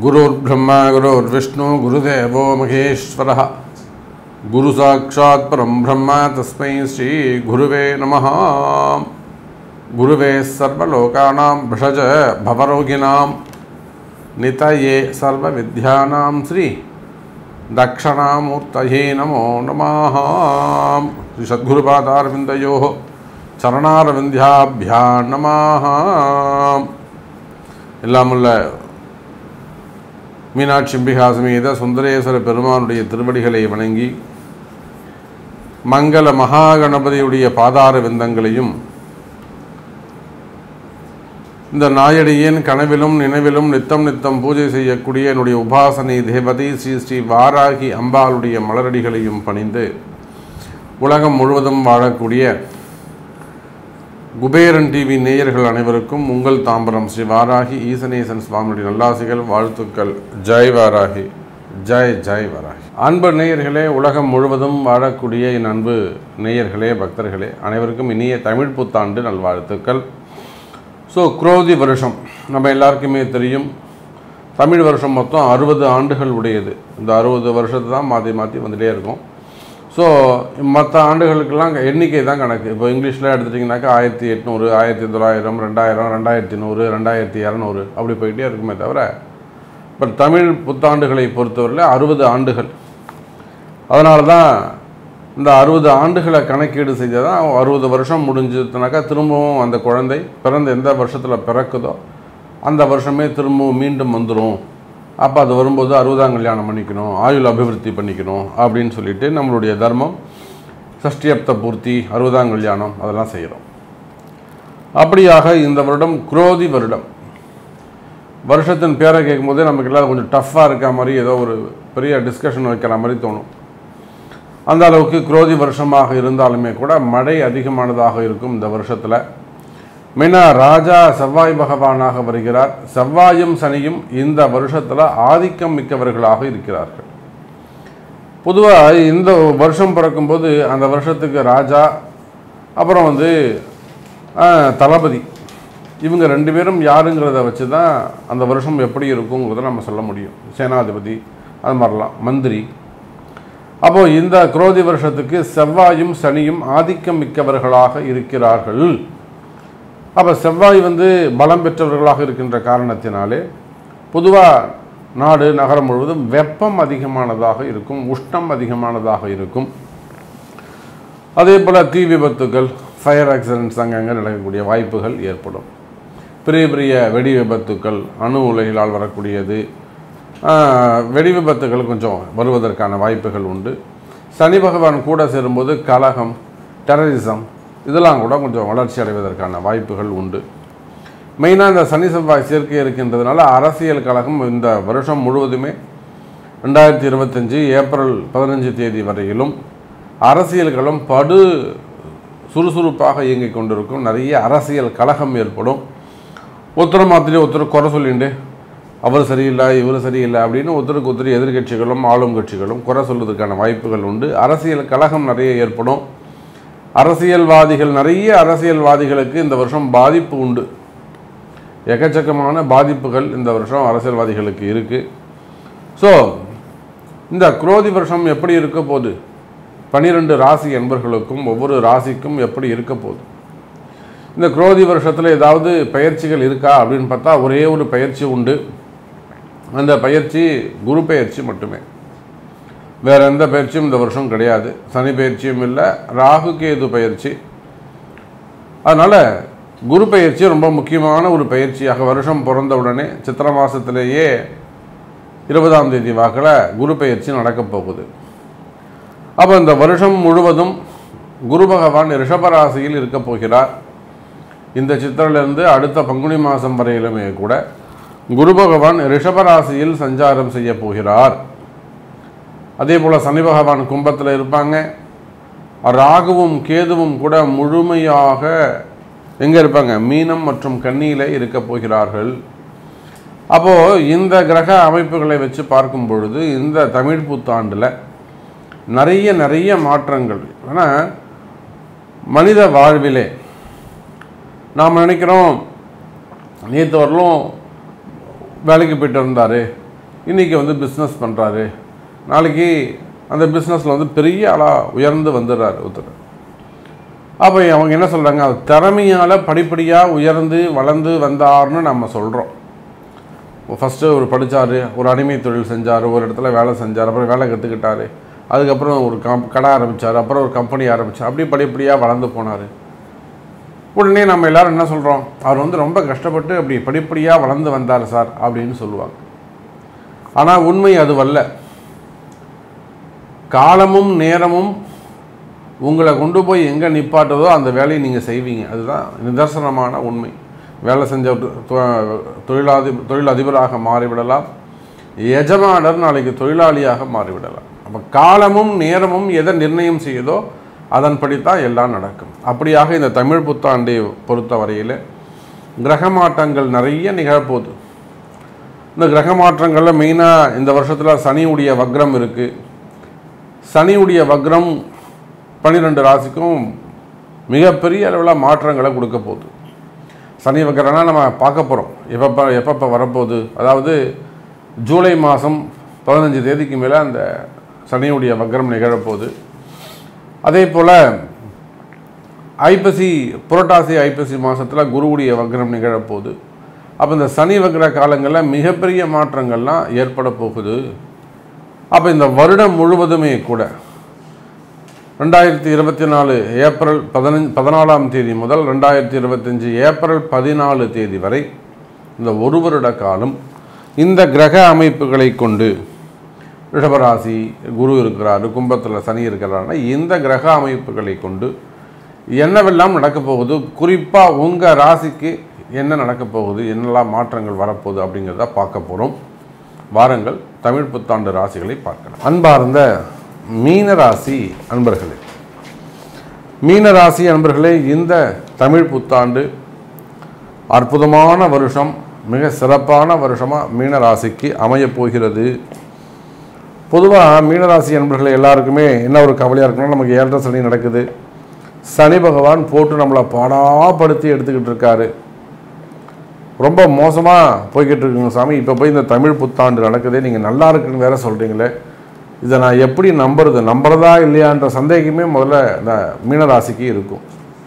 गुरुर्ब्रह्मा गुरुर्विष्णु गुरुदेवो महेश्वरः गुरुसाक्षात् परं ब्रह्म तस्मै श्रीगुरुवे नमः गुरुवे सर्वलोकानां भिषज भवरोगिणां नितये सर्वविद्यानां श्री दक्षिणामूर्तये नमो नमः श्रीसद्गुरुपादारविन्दयोः चरणारविन्द्याभ्या नमः எல்லாமுள்ள மீனாட்சி அம்பிகா சமேத சுந்தரேஸ்வர பெருமானுடைய திருவடிகளை வணங்கி மங்கள மகாகணபதியுடைய பாதார விந்தங்களையும் இந்த நாயடியின் கனவிலும் நினைவிலும் நித்தம் நித்தம் பூஜை செய்யக்கூடிய என்னுடைய உபாசனை தேவதை ஸ்ரீ ஸ்ரீ வாராகி அம்பாளுடைய மலரடிகளையும் பணிந்து உலகம் முழுவதும் வாழக்கூடிய குபேரன் டிவி நேயர்கள் அனைவருக்கும் உங்கள் தாம்பரம் ஸ்ரீ வாராகி ஈசனேசன் சுவாமியுடைய நல்லாசிகள் வாழ்த்துக்கள் ஜெய் வாராகி ஜெய் ஜெய் வாராகி அன்பு நேயர்களே உலகம் முழுவதும் வாழக்கூடிய என் அன்பு நேயர்களே பக்தர்களே அனைவருக்கும் இனிய தமிழ் புத்தாண்டு நல்வாழ்த்துக்கள் ஸோ குரோதி வருஷம் நம்ம எல்லாருக்குமே தெரியும் தமிழ் வருஷம் மொத்தம் அறுபது ஆண்டுகள் உடையது இந்த அறுபது வருஷத்தை தான் மாற்றி மாற்றி வந்துகிட்டே இருக்கும் ஸோ மற்ற ஆண்டுகளுக்கெல்லாம் எண்ணிக்கை தான் கணக்கு இப்போ இங்கிலீஷில் எடுத்துட்டிங்கனாக்கா ஆயிரத்தி எட்நூறு ஆயிரத்தி தொள்ளாயிரம் ரெண்டாயிரம் ரெண்டாயிரத்தி நூறு ரெண்டாயிரத்தி இரநூறு அப்படி போயிட்டே இருக்குமே தவிர பட் தமிழ் புத்தாண்டுகளை பொறுத்தவரையில் அறுபது ஆண்டுகள் அதனால தான் இந்த அறுபது ஆண்டுகளை கணக்கீடு செஞ்சால் தான் அறுபது வருஷம் முடிஞ்சதுனாக்கா திரும்பவும் அந்த குழந்தை பிறந்த எந்த வருஷத்தில் பிறக்குதோ அந்த வருஷமே திரும்பவும் மீண்டும் வந்துடும் அப்போ அது வரும்போது அறுபதாம் கல்யாணம் பண்ணிக்கணும் ஆயுள் அபிவிருத்தி பண்ணிக்கணும் அப்படின்னு சொல்லிட்டு நம்மளுடைய தர்மம் சஷ்டியப்த பூர்த்தி அறுபதாம் கல்யாணம் அதெல்லாம் செய்கிறோம் அப்படியாக இந்த வருடம் குரோதி வருடம் வருஷத்தின் பேரை கேட்கும்போதே நமக்கு எல்லாம் கொஞ்சம் டஃப்பாக இருக்க மாதிரி ஏதோ ஒரு பெரிய டிஸ்கஷன் வைக்கிற மாதிரி தோணும் அந்த அளவுக்கு குரோதி வருஷமாக இருந்தாலுமே கூட மழை அதிகமானதாக இருக்கும் இந்த வருஷத்தில் மெயினாக ராஜா செவ்வாய் பகவானாக வருகிறார் செவ்வாயும் சனியும் இந்த வருஷத்தில் ஆதிக்கம் மிக்கவர்களாக இருக்கிறார்கள் பொதுவாக இந்த வருஷம் பிறக்கும்போது அந்த வருஷத்துக்கு ராஜா அப்புறம் வந்து ஆஹ், தளபதி இவங்க ரெண்டு பேரும் யாருங்கிறத வச்சு தான் அந்த வருஷம் எப்படி இருக்குங்கிறத நம்ம சொல்ல முடியும் சேனாதிபதி அது மாதிரிலாம் மந்திரி அப்போது இந்த குரோதி வருஷத்துக்கு செவ்வாயும் சனியும் ஆதிக்கம் மிக்கவர்களாக இருக்கிறார்கள் அப்போ செவ்வாய் வந்து பலம் பெற்றவர்களாக இருக்கின்ற காரணத்தினாலே பொதுவாக நாடு நகரம் முழுவதும் வெப்பம் அதிகமானதாக இருக்கும் உஷ்ணம் அதிகமானதாக இருக்கும் அதே போல் தீ விபத்துகள் ஃபயர் ஆக்சிடென்ட்ஸ் அங்கங்கே நடக்கக்கூடிய வாய்ப்புகள் ஏற்படும் பெரிய பெரிய வெடி விபத்துக்கள் அணு உலைகளால் வரக்கூடியது ஆஹ், வெடி விபத்துகள் கொஞ்சம் வருவதற்கான வாய்ப்புகள் உண்டு சனி பகவான் கூட சேரும்போது கலகம் டெரரிசம் இதெல்லாம் கூட கொஞ்சம் வளர்ச்சி அடைவதற்கான வாய்ப்புகள் உண்டு மெயினாக இந்த சனி செவ்வாய் சேர்க்கை இருக்கின்றதுனால அரசியல் கழகம் இந்த வருஷம் முழுவதுமே ரெண்டாயிரத்தி இருபத்தஞ்சி ஏப்ரல் பதினஞ்சு தேதி வரையிலும் அரசியல் களம் படு சுறுசுறுப்பாக இயங்கிக் கொண்டிருக்கும் நிறைய அரசியல் கலகம் ஏற்படும் ஒருத்தர் மாத்திரி ஒருத்தர் குறை சொல்லிண்டு அவர் சரியில்லை இவர் சரியில்லை அப்படின்னு ஒருத்தருக்கு ஒருத்தர் எதிர்க்கட்சிகளும் ஆளும் கட்சிகளும் குறை சொல்வதற்கான வாய்ப்புகள் உண்டு அரசியல் கலகம் நிறைய ஏற்படும் அரசியல்வாதிகள் நிறைய அரசியல்வாதிகளுக்கு இந்த வருஷம் பாதிப்பு உண்டு எக்கச்சக்கமான பாதிப்புகள் இந்த வருஷம் அரசியல்வாதிகளுக்கு இருக்குது ஸோ இந்த குரோதி வருஷம் எப்படி இருக்க போகுது பனிரெண்டு ராசி என்பர்களுக்கும் ஒவ்வொரு ராசிக்கும் எப்படி இருக்க போகுது இந்த குரோதி வருஷத்தில் ஏதாவது பயிற்சிகள் இருக்கா அப்படின்னு பார்த்தா ஒரே ஒரு பயிற்சி உண்டு அந்த பயிற்சி குரு பயிற்சி மட்டுமே வேற எந்த பயிற்சியும் இந்த வருஷம் கிடையாது சனி பயிற்சியும் இல்லை ராகு கேது பயிற்சி அதனால் குரு பயிற்சி ரொம்ப முக்கியமான ஒரு பயிற்சியாக வருஷம் பிறந்த உடனே சித்திரை மாதத்திலேயே இருபதாம் தேதி வாக்கில் குரு பயிற்சி நடக்கப் போகுது அப்போ இந்த வருஷம் முழுவதும் குரு பகவான் ரிஷபராசியில் இருக்க போகிறார் இந்த சித்திரையிலிருந்து அடுத்த பங்குனி மாதம் வரையிலுமே கூட குரு பகவான் ரிஷபராசியில் சஞ்சாரம் செய்ய போகிறார் அதே போல் சனி பகவான் கும்பத்தில் இருப்பாங்க ராகுவும் கேதுவும் கூட முழுமையாக எங்கே இருப்பாங்க மீனம் மற்றும் கன்னியில் இருக்க போகிறார்கள் அப்போது இந்த கிரக அமைப்புகளை வச்சு பார்க்கும் பொழுது இந்த தமிழ் புத்தாண்டில் நிறைய நிறைய மாற்றங்கள் ஆனால் மனித வாழ்விலே நாம் நினைக்கிறோம் நேற்று வரலும் வேலைக்கு போயிட்டு இருந்தார் இன்றைக்கி வந்து பிஸ்னஸ் பண்ணுறாரு நாளைக்கு அந்த பிஸ்னஸில் வந்து பெரிய ஆளாக உயர்ந்து வந்துடுறாரு ஒருத்தர் அப்போ அவங்க என்ன சொல்கிறாங்க அது திறமையால் படிப்படியாக உயர்ந்து வளர்ந்து வந்தார்னு நம்ம சொல்கிறோம் ஃபஸ்ட்டு ஒரு படித்தார் ஒரு அடிமை தொழில் செஞ்சார் ஒரு இடத்துல வேலை செஞ்சார் அப்புறம் வேலை கற்றுக்கிட்டாரு அதுக்கப்புறம் ஒரு கம் கடை ஆரம்பித்தார் அப்புறம் ஒரு கம்பெனி ஆரம்பித்தார் அப்படி படிப்படியாக வளர்ந்து போனார் உடனே நம்ம எல்லாரும் என்ன சொல்கிறோம் அவர் வந்து ரொம்ப கஷ்டப்பட்டு அப்படி படிப்படியாக வளர்ந்து வந்தார் சார் அப்படின்னு சொல்லுவாங்க ஆனால் உண்மை அதுவல்ல காலமும் நேரமும் உங்களை கொண்டு போய் எங்கே நிப்பாட்டுதோ அந்த வேலையை நீங்கள் செய்வீங்க அதுதான் நிதர்சனமான உண்மை வேலை செஞ்ச தொ- தொ- தொழிலாதி தொழில் அதிபராக மாறிவிடலாம் எஜமானர் நாளைக்கு தொழிலாளியாக மாறிவிடலாம் அப்போ காலமும் நேரமும் எதை நிர்ணயம் செய்யுதோ அதன்படி தான் எல்லாம் நடக்கும் அப்படியாக இந்த தமிழ் புத்தாண்டை பொறுத்த வரையில் கிரக மாற்றங்கள் நிறைய நிகழப்போகுது இந்த கிரக மாற்றங்களில் மெயினாக இந்த வருஷத்தில் சனியுடைய வக்ரம் இருக்குது சனியுடைய வக்ரம் பன்னிரெண்டு ராசிக்கும் மிகப்பெரிய அளவில் மாற்றங்களை கொடுக்க போகுது சனி வக்ரம்னா நம்ம பார்க்க போகிறோம் எப்பப்போ எப்பப்போ வரப்போகுது அதாவது ஜூலை மாதம் பதினஞ்சு தேதிக்கு மேலே அந்த சனியுடைய வக்ரம் நிகழப்போகுது அதே போல் ஐப்பசி புரட்டாசி ஐப்பசி மாதத்தில் குருவுடைய வக்ரம் நிகழப்போகுது அப்போ இந்த சனி வக்ர காலங்களில் மிகப்பெரிய மாற்றங்கள்லாம் ஏற்பட போகுது அப்போ இந்த வருடம் முழுவதுமே கூட ரெண்டாயிரத்தி இருபத்தி நாலு ஏப்ரல் பதினஞ்சு பதினாலாம் தேதி முதல் ரெண்டாயிரத்தி இருபத்தஞ்சி ஏப்ரல் பதினாலு தேதி வரை இந்த ஒரு வருட காலம் இந்த கிரக அமைப்புகளை கொண்டு ரிஷபராசி குரு இருக்கிறார் கும்பத்தில் சனி இருக்கிறாருன்னா இந்த கிரக அமைப்புகளை கொண்டு என்னவெல்லாம் நடக்கப் போகுது குறிப்பாக உங்கள் ராசிக்கு என்ன நடக்கப் போகுது என்னெல்லாம் மாற்றங்கள் வரப்போகுது அப்படிங்கிறத பார்க்க போகிறோம் வாருங்கள் தமிழ் புத்தாண்டு ராசிகளை பார்க்கலாம் அன்பார்ந்த மீன ராசி அன்பர்களே மீன ராசி அன்பர்களே இந்த தமிழ் புத்தாண்டு அற்புதமான வருஷம் மிக சிறப்பான வருஷமாக மீன ராசிக்கு அமையப் போகிறது பொதுவாக மீனராசி அன்பர்கள் எல்லாருக்குமே என்ன ஒரு கவலையாக இருக்குன்னா நமக்கு ஏழரை சனி நடக்குது சனி பகவான் போட்டு நம்மளை பாடாப்படுத்தி எடுத்துக்கிட்டு இருக்காரு ரொம்ப மோசமாக போய்கிட்டு இருக்குங்க சாமி இப்போ போய் இந்த தமிழ் புத்தாண்டு நடக்குதே நீங்கள் நல்லா இருக்குன்னு வேற சொல்கிறீங்களே இதை நான் எப்படி நம்புறது நம்புறதா இல்லையான்ற சந்தேகமே முதல்ல இந்த மீனராசிக்கு இருக்கும்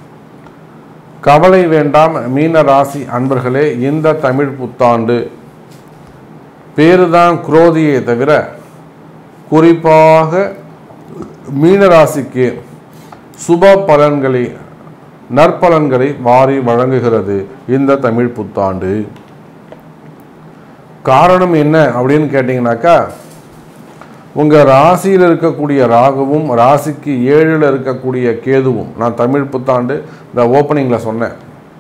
கவலை வேண்டாம் மீன ராசி அன்பர்களே இந்த தமிழ் புத்தாண்டு பேரு தான் குரோதியே தவிர குறிப்பாக மீனராசிக்கு சுப பலன்களை நற்பலன்களை வாரி வழங்குகிறது இந்த தமிழ் புத்தாண்டு காரணம் என்ன அப்படின்னு கேட்டிங்கனாக்கா உங்கள் ராசியில் இருக்கக்கூடிய ராகுவும் ராசிக்கு ஏழில் இருக்கக்கூடிய கேதுவும் நான் தமிழ் புத்தாண்டு இந்த ஓப்பனிங்கில் சொன்னேன்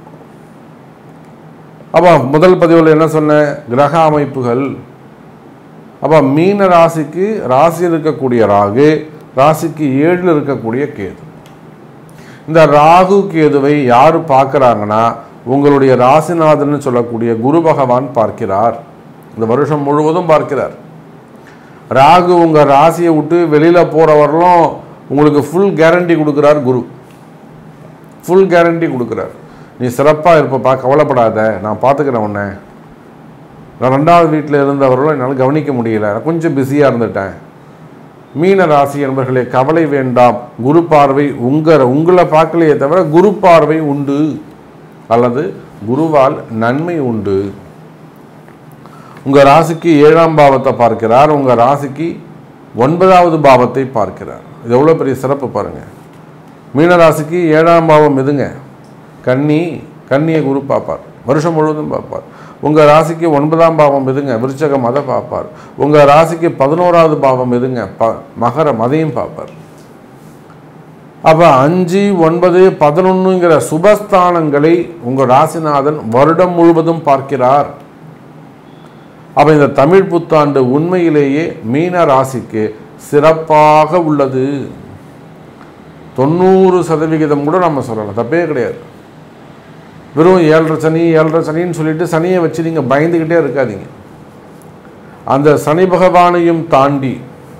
அப்போ முதல் பதிவில் என்ன சொன்னேன் கிரக அமைப்புகள் அப்போ மீன ராசிக்கு ராசியில் இருக்கக்கூடிய ராகு ராசிக்கு ஏழில் இருக்கக்கூடிய கேது இந்த ராகு கேதுவை யார் பார்க்குறாங்கன்னா உங்களுடைய ராசிநாதன் சொல்லக்கூடிய குரு பகவான் பார்க்கிறார் இந்த வருஷம் முழுவதும் பார்க்கிறார் ராகு உங்கள் ராசியை விட்டு வெளியில் போகிறவரெல்லாம் உங்களுக்கு ஃபுல் கேரண்டி கொடுக்குறார் குரு ஃபுல் கேரண்டி கொடுக்குறார் நீ சிறப்பாக இருப்பப்பா கவலைப்படாத நான் பார்த்துக்கிறேன் உன்னை நான் ரெண்டாவது வீட்டில் இருந்தவர்களும் என்னால் கவனிக்க முடியல நான் கொஞ்சம் பிஸியாக இருந்துட்டேன் மீன ராசி என்பர்களே கவலை வேண்டாம் குரு பார்வை உங்களை உங்களை பார்க்கலையே தவிர குரு பார்வை உண்டு அல்லது குருவால் நன்மை உண்டு உங்கள் ராசிக்கு ஏழாம் பாவத்தை பார்க்கிறார் உங்கள் ராசிக்கு ஒன்பதாவது பாவத்தை பார்க்கிறார் இது எவ்வளோ பெரிய சிறப்பு பாருங்கள் மீன ராசிக்கு ஏழாம் பாவம் எதுங்க கன்னி கன்னியை குரு பார்ப்பார் வருஷம் முழுவதும் பார்ப்பார் உங்கள் ராசிக்கு ஒன்பதாம் பாவம் எதுங்க விருச்சகம் அதை பார்ப்பார் உங்கள் ராசிக்கு பதினோராவது பாவம் எதுங்க ப மகரம் அதையும் பார்ப்பார் அப்போ அஞ்சு ஒன்பது பதினொன்றுங்கிற சுபஸ்தானங்களை உங்கள் ராசிநாதன் வருடம் முழுவதும் பார்க்கிறார் அப்போ இந்த தமிழ் புத்தாண்டு உண்மையிலேயே மீன ராசிக்கு சிறப்பாக உள்ளது தொண்ணூறு சதவிகிதம் கூட நம்ம சொல்லலாம் தப்பே கிடையாது வெறும் ஏழரை சனி ஏழரை சனின்னு சொல்லிட்டு சனியை வச்சு நீங்கள் பயந்துக்கிட்டே இருக்காதீங்க அந்த சனி பகவானையும் தாண்டி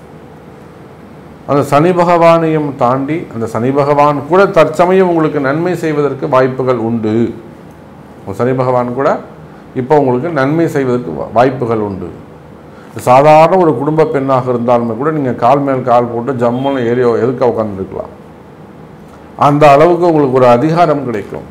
அந்த சனி பகவானையும் தாண்டி அந்த சனி பகவான் கூட தற்சமயம் உங்களுக்கு நன்மை செய்வதற்கு வாய்ப்புகள் உண்டு உங்க சனி பகவான் கூட இப்போ உங்களுக்கு நன்மை செய்வதற்கு வா- வாய்ப்புகள் உண்டு சாதாரண ஒரு குடும்ப பெண்ணாக இருந்தாலுமே கூட நீங்கள் கால் மேல் கால் போட்டு ஜம்முன்னு ஏறி எதுக்க உட்காந்துருக்கலாம் அந்த அளவுக்கு உங்களுக்கு ஒரு அதிகாரம் கிடைக்கும்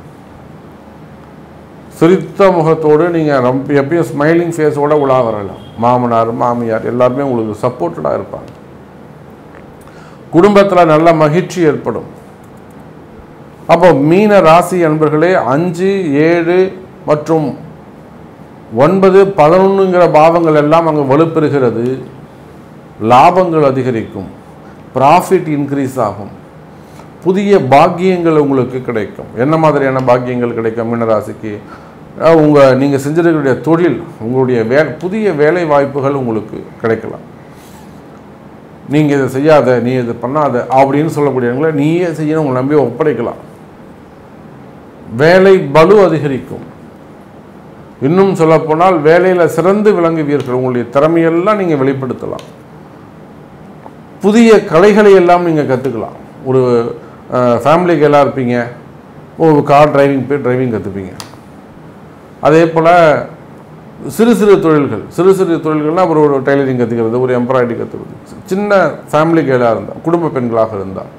சிரித்த முகத்தோடு நீங்கள் ரொம்ப எப்பயும் ஸ்மைலிங் ஃபேஸோட உலா வரலாம் மாமனார் மாமியார் எல்லாருமே உங்களுக்கு சப்போர்ட்டடாக இருப்பாங்க குடும்பத்தில் நல்ல மகிழ்ச்சி ஏற்படும் அப்போ மீன ராசி அன்பர்களே அஞ்சு ஏழு மற்றும் ஒன்பது பதினொன்றுங்கிற பாவங்கள் எல்லாம் அங்கே வலுப்பெறுகிறது லாபங்கள் அதிகரிக்கும் ப்ராஃபிட் இன்க்ரீஸ் ஆகும் புதிய பாக்கியங்கள் உங்களுக்கு கிடைக்கும் என்ன மாதிரியான பாக்கியங்கள் கிடைக்கும் மீனராசிக்கு உங்கள் நீங்கள் செஞ்சிருக்கக்கூடிய தொழில் உங்களுடைய வே புதிய வேலை வாய்ப்புகள் உங்களுக்கு கிடைக்கலாம் நீங்கள் இதை செய்யாத நீ இதை பண்ணாத அப்படின்னு சொல்லக்கூடியவங்களை நீயே செய்யணும் உங்களை நம்பி ஒப்படைக்கலாம் வேலை பலு அதிகரிக்கும் இன்னும் சொல்லப்போனால் வேலையில் சிறந்து விளங்குவீர்கள் உங்களுடைய திறமையெல்லாம் நீங்கள் வெளிப்படுத்தலாம் புதிய கலைகளை எல்லாம் நீங்கள் கற்றுக்கலாம் ஒரு ஃபேமிலிக்கு எல்லாம் இருப்பீங்க ஒரு கார் டிரைவிங் போய் டிரைவிங் கற்றுப்பீங்க அதே போல் சிறு சிறு தொழில்கள் சிறு சிறு தொழில்கள்னால் ஒரு ஒரு டெய்லரிங் கற்றுக்கிறது ஒரு எம்ப்ராய்டரி கற்றுக்கிறது சின்ன ஃபேமிலி கேளாக இருந்தால் குடும்ப பெண்களாக இருந்தால்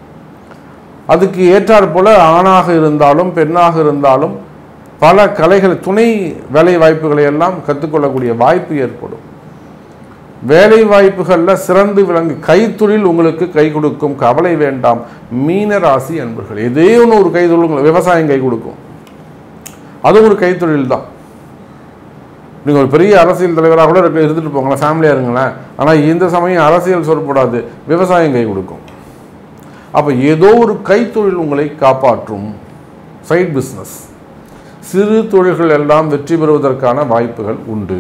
அதுக்கு ஏற்றாற் போல ஆணாக இருந்தாலும் பெண்ணாக இருந்தாலும் பல கலைகள் துணை வேலை வாய்ப்புகளை எல்லாம் கற்றுக்கொள்ளக்கூடிய வாய்ப்பு ஏற்படும் வேலை வாய்ப்புகளில் சிறந்து விளங்கு கைத்தொழில் உங்களுக்கு கை கொடுக்கும் கவலை வேண்டாம் மீன ராசி அன்பர்கள் ஏதோ ஒன்று ஒரு கைத்தொழில் உங்களுக்கு விவசாயம் கை கொடுக்கும் அது ஒரு கைத்தொழில் தான் நீங்கள் ஒரு பெரிய அரசியல் தலைவராக கூட இருக்க இருந்துட்டு போங்களேன் ஃபேமிலியாக இருங்களேன் ஆனால் இந்த சமயம் அரசியல் சொற்படாது விவசாயம் கை கொடுக்கும் அப்போ ஏதோ ஒரு கைத்தொழில் உங்களை காப்பாற்றும் சைட் பிஸ்னஸ் சிறு தொழில்கள் எல்லாம் வெற்றி பெறுவதற்கான வாய்ப்புகள் உண்டு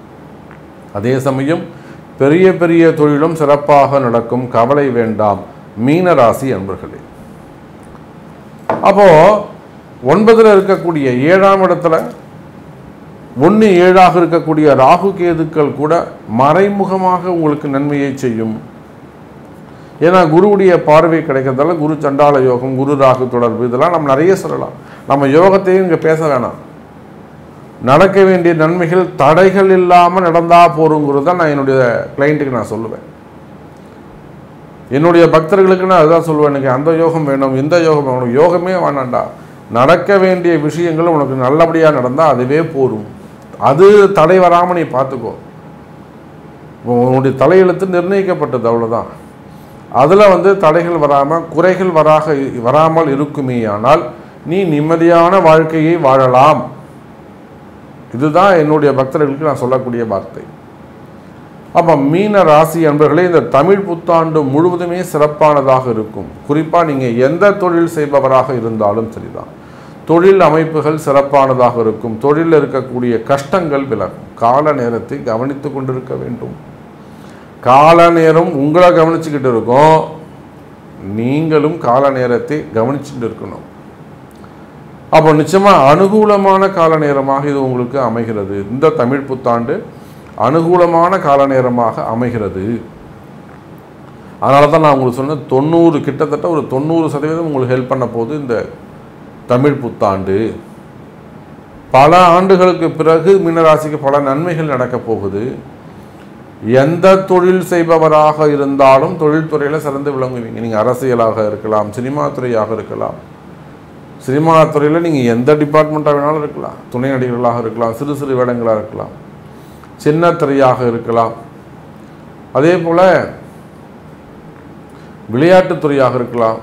அதே சமயம் பெரிய பெரிய தொழிலும் சிறப்பாக நடக்கும் கவலை வேண்டாம் மீன ராசி அன்பர்களே அப்போ ஒன்பதுல இருக்கக்கூடிய ஏழாம் இடத்துல ஒன்று ஏழாக இருக்கக்கூடிய ராகு கேதுக்கள் கூட மறைமுகமாக உங்களுக்கு நன்மையை செய்யும் ஏன்னா குருவுடைய பார்வை கிடைக்கிறதால குரு சண்டால யோகம் குரு ராகு தொடர்பு இதெல்லாம் நம்ம நிறைய சொல்லலாம் நம்ம யோகத்தையும் இங்கே பேச வேணாம் நடக்க வேண்டிய நன்மைகள் தடைகள் இல்லாமல் நடந்தா போருங்கிறது தான் நான் என்னுடைய கிளைண்ட்டுக்கு நான் சொல்லுவேன் என்னுடைய பக்தர்களுக்கு நான் அதுதான் சொல்லுவேன் எனக்கு அந்த யோகம் வேணும் இந்த யோகம் வேணும் யோகமே வேணாண்டா நடக்க வேண்டிய விஷயங்கள் உனக்கு நல்லபடியாக நடந்தால் அதுவே போரும் அது தடை வராமல் நீ பார்த்துக்கோ உன்னுடைய தலையெழுத்து நிர்ணயிக்கப்பட்டது அவ்வளோதான் அதில் வந்து தடைகள் வராமல் குறைகள் வராக வராமல் இருக்குமேயானால் நீ நிம்மதியான வாழ்க்கையை வாழலாம் இதுதான் என்னுடைய பக்தர்களுக்கு நான் சொல்லக்கூடிய வார்த்தை அப்போ மீன ராசி அன்பர்களே இந்த தமிழ் புத்தாண்டு முழுவதுமே சிறப்பானதாக இருக்கும் குறிப்பாக நீங்கள் எந்த தொழில் செய்பவராக இருந்தாலும் சரிதான் தொழில் அமைப்புகள் சிறப்பானதாக இருக்கும் தொழிலில் இருக்கக்கூடிய கஷ்டங்கள் விலகும் கால நேரத்தை கவனித்து கொண்டிருக்க வேண்டும் கால நேரம் உங்களை கவனிச்சுக்கிட்டு இருக்கும் நீங்களும் கால நேரத்தை கவனிச்சுட்டு இருக்கணும் அப்போ நிச்சயமாக அனுகூலமான கால நேரமாக இது உங்களுக்கு அமைகிறது இந்த தமிழ் புத்தாண்டு அனுகூலமான கால நேரமாக அமைகிறது அதனால தான் நான் உங்களுக்கு சொன்னேன் தொண்ணூறு கிட்டத்தட்ட ஒரு தொண்ணூறு சதவீதம் உங்களுக்கு ஹெல்ப் பண்ண போது இந்த தமிழ் புத்தாண்டு பல ஆண்டுகளுக்கு பிறகு மீனராசிக்கு பல நன்மைகள் நடக்கப் போகுது எந்த தொழில் செய்பவராக இருந்தாலும் தொழில்துறையில் சிறந்து விளங்குவீங்க நீங்கள் அரசியலாக இருக்கலாம் சினிமா துறையாக இருக்கலாம் சினிமா துறையில் நீங்கள் எந்த டிபார்ட்மெண்ட்டாக வேணாலும் இருக்கலாம் துணை நடிகர்களாக இருக்கலாம் சிறு சிறு வேடங்களாக இருக்கலாம் சின்ன திரையாக இருக்கலாம் அதே போல் விளையாட்டுத்துறையாக இருக்கலாம்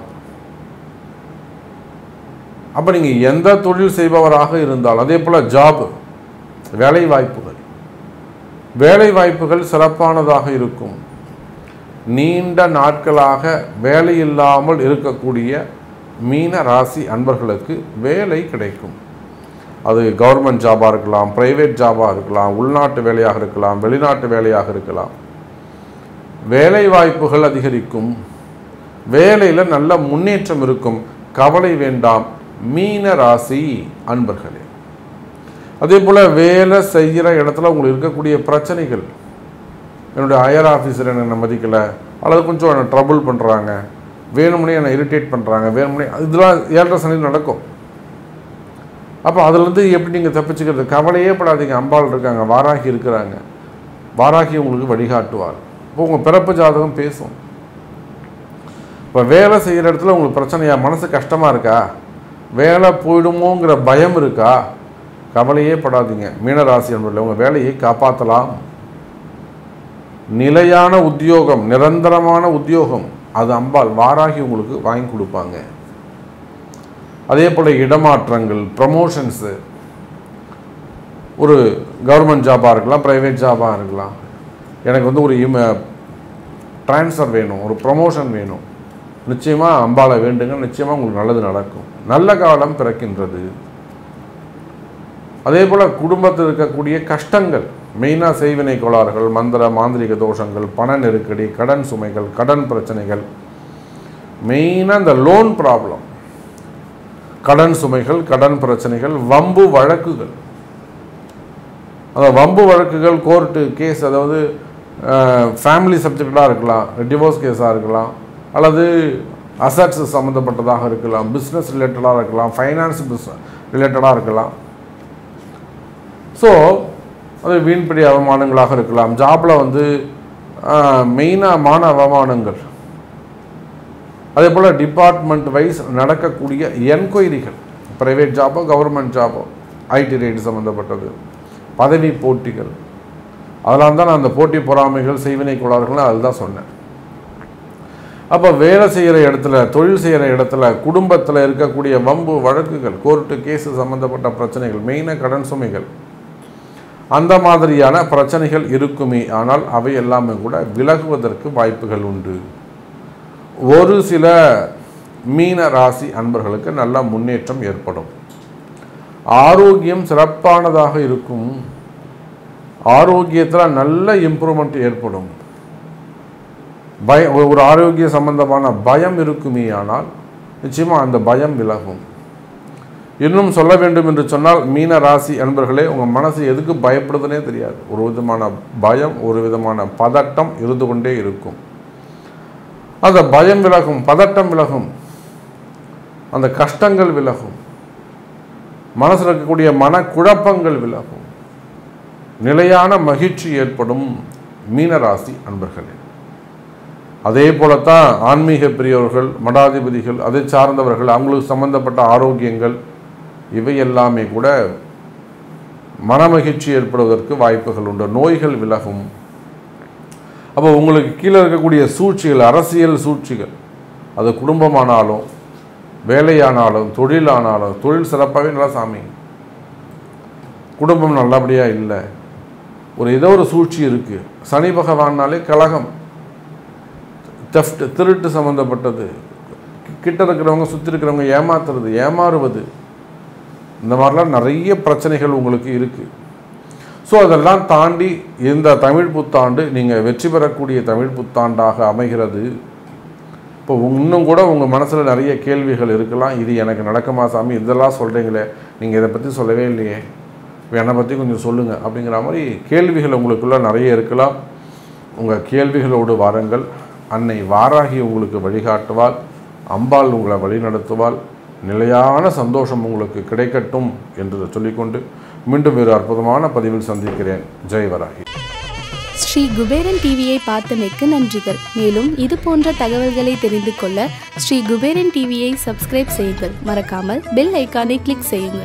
அப்போ நீங்கள் எந்த தொழில் செய்பவராக இருந்தாலும் அதே போல் ஜாப் வேலை வாய்ப்புகள் வேலை வாய்ப்புகள் சிறப்பானதாக இருக்கும் நீண்ட நாட்களாக வேலை இல்லாமல் இருக்கக்கூடிய மீன ராசி அன்பர்களுக்கு வேலை கிடைக்கும் அது கவர்மெண்ட் ஜாபாக இருக்கலாம் ப்ரைவேட் ஜாபாக இருக்கலாம் உள்நாட்டு வேலையாக இருக்கலாம் வெளிநாட்டு வேலையாக இருக்கலாம் வேலை வாய்ப்புகள் அதிகரிக்கும் வேலையில் நல்ல முன்னேற்றம் இருக்கும் கவலை வேண்டாம் மீன ராசி அன்பர்களே அதே போல் வேலை செய்கிற இடத்துல உங்களுக்கு இருக்கக்கூடிய பிரச்சனைகள் என்னுடைய ஹையர் ஆஃபீஸர் என்னை மதிக்கலை அல்லது கொஞ்சம் என்னை ட்ரபுள் பண்ணுறாங்க வேணும்னே என்னை இரிட்டேட் பண்ணுறாங்க வேணும்னே இதெல்லாம் ஏழரை சனி நடக்கும் அப்போ அதுலேருந்து எப்படி நீங்கள் தப்பிச்சுக்கிறது கவலையே படாதீங்க அம்பாள் இருக்காங்க வாராகி இருக்கிறாங்க வாராகி உங்களுக்கு வழிகாட்டுவார் இப்போ உங்கள் பிறப்பு ஜாதகம் பேசும் இப்போ வேலை செய்கிற இடத்துல உங்களுக்கு பிரச்சனையா மனசு கஷ்டமாக இருக்கா வேலை போயிடுமோங்கிற பயம் இருக்கா கவலையே படாதீங்க மீனராசி என்பதில் உங்கள் வேலையை காப்பாற்றலாம் நிலையான உத்தியோகம் நிரந்தரமான உத்தியோகம் அது அம்பாள் வாராகி உங்களுக்கு வாங்கி கொடுப்பாங்க அதே போல் இடமாற்றங்கள் ப்ரமோஷன்ஸு ஒரு கவர்மெண்ட் ஜாபாக இருக்கலாம் ப்ரைவேட் ஜாபாக இருக்கலாம் எனக்கு வந்து ஒரு இம ட்ரான்ஸ்ஃபர் வேணும் ஒரு ப்ரமோஷன் வேணும் நிச்சயமாக அம்பாளை வேண்டுங்க நிச்சயமாக உங்களுக்கு நல்லது நடக்கும் நல்ல காலம் பிறக்கின்றது அதே போல் குடும்பத்தில் இருக்கக்கூடிய கஷ்டங்கள் மெயினாக செய்வினை கோளாறுகள் மந்திர மாந்திரிக தோஷங்கள் பண நெருக்கடி கடன் சுமைகள் கடன் பிரச்சனைகள் மெயினாக இந்த லோன் ப்ராப்ளம் கடன் சுமைகள் கடன் பிரச்சனைகள் வம்பு வழக்குகள் அந்த வம்பு வழக்குகள் கோர்ட்டு கேஸ் அதாவது ஃபேமிலி சப்ஜெக்டாக இருக்கலாம் டிவோர்ஸ் கேஸாக இருக்கலாம் அல்லது அசட்ஸ் சம்மந்தப்பட்டதாக இருக்கலாம் பிஸ்னஸ் ரிலேட்டடாக இருக்கலாம் ஃபைனான்ஸ் பிஸ் ரிலேட்டடாக இருக்கலாம் ஸோ அது வீண்படி அவமானங்களாக இருக்கலாம் ஜாபில் வந்து மெயினாக மான அவமானங்கள் அதே போல் டிபார்ட்மெண்ட் வைஸ் நடக்கக்கூடிய என்கொயரிகள் ப்ரைவேட் ஜாபோ கவர்மெண்ட் ஜாபோ ஐடி ரைடு சம்மந்தப்பட்டது பதவி போட்டிகள் அதெல்லாம் தான் நான் அந்த போட்டி பொறாமைகள் செய்வினை கோளாறுகள் அதுதான் சொன்னேன் அப்போ வேலை செய்கிற இடத்துல தொழில் செய்கிற இடத்துல குடும்பத்தில் இருக்கக்கூடிய வம்பு வழக்குகள் கோர்ட்டு கேஸு சம்மந்தப்பட்ட பிரச்சனைகள் மெயினாக கடன் சுமைகள் அந்த மாதிரியான பிரச்சனைகள் இருக்குமே ஆனால் அவை எல்லாமே கூட விலகுவதற்கு வாய்ப்புகள் உண்டு ஒரு சில மீன ராசி அன்பர்களுக்கு நல்ல முன்னேற்றம் ஏற்படும் ஆரோக்கியம் சிறப்பானதாக இருக்கும் ஆரோக்கியத்தில் நல்ல இம்ப்ரூவ்மெண்ட் ஏற்படும் பய ஒரு ஆரோக்கிய சம்பந்தமான பயம் இருக்குமே ஆனால் நிச்சயமாக அந்த பயம் விலகும் இன்னும் சொல்ல வேண்டும் என்று சொன்னால் மீன ராசி அன்பர்களே உங்கள் மனசு எதுக்கு பயப்படுதுன்னே தெரியாது ஒரு விதமான பயம் ஒரு விதமான பதட்டம் இருந்து கொண்டே இருக்கும் அந்த பயம் விலகும் பதட்டம் விலகும் அந்த கஷ்டங்கள் விலகும் மனசில் இருக்கக்கூடிய மனக்குழப்பங்கள் விலகும் நிலையான மகிழ்ச்சி ஏற்படும் மீனராசி அன்பர்களே அதே போலத்தான் ஆன்மீக பிரியவர்கள் மடாதிபதிகள் அதை சார்ந்தவர்கள் அவங்களுக்கு சம்பந்தப்பட்ட ஆரோக்கியங்கள் இவை எல்லாமே கூட மனமகிழ்ச்சி ஏற்படுவதற்கு வாய்ப்புகள் உண்டு நோய்கள் விலகும் அப்போ உங்களுக்கு கீழே இருக்கக்கூடிய சூழ்ச்சிகள் அரசியல் சூழ்ச்சிகள் அது குடும்பமானாலும் வேலையானாலும் தொழிலானாலும் தொழில் சிறப்பாகவே நல்லா சாமி குடும்பம் நல்லபடியாக இல்லை ஒரு ஏதோ ஒரு சூழ்ச்சி இருக்குது சனி பகவான்னாலே கலகம் தெஃப்ட் திருட்டு சம்மந்தப்பட்டது கிட்ட இருக்கிறவங்க சுற்றி இருக்கிறவங்க ஏமாத்துறது ஏமாறுவது இந்த மாதிரிலாம் நிறைய பிரச்சனைகள் உங்களுக்கு இருக்குது ஸோ அதெல்லாம் தாண்டி இந்த தமிழ் புத்தாண்டு நீங்கள் வெற்றி பெறக்கூடிய தமிழ் புத்தாண்டாக அமைகிறது இப்போ இன்னும் கூட உங்கள் மனசில் நிறைய கேள்விகள் இருக்கலாம் இது எனக்கு நடக்குமா சாமி இதெல்லாம் சொல்கிறீங்களே நீங்கள் இதை பற்றி சொல்லவே இல்லையே என்னை பற்றி கொஞ்சம் சொல்லுங்கள் அப்படிங்கிற மாதிரி கேள்விகள் உங்களுக்குள்ள நிறைய இருக்கலாம் உங்கள் கேள்விகளோடு வாருங்கள் அன்னை வாராகி உங்களுக்கு வழிகாட்டுவாள் அம்பாள் உங்களை வழிநடத்துவாள் நிலையான சந்தோஷம் உங்களுக்கு கிடைக்கட்டும் என்று சொல்லிக்கொண்டு மீண்டும் வேறு அற்புதமான பதிவில் சந்திக்கிறேன் ஜெய் வராகி ஸ்ரீ குபேரன் டிவியை பார்த்தமைக்கு நன்றிகள் மேலும் இது போன்ற தகவல்களை தெரிந்து கொள்ள ஸ்ரீ குபேரன் டிவியை சப்ஸ்கிரைப் செய்யுங்கள் மறக்காமல் பெல் ஐக்கானை கிளிக் செய்யுங்கள்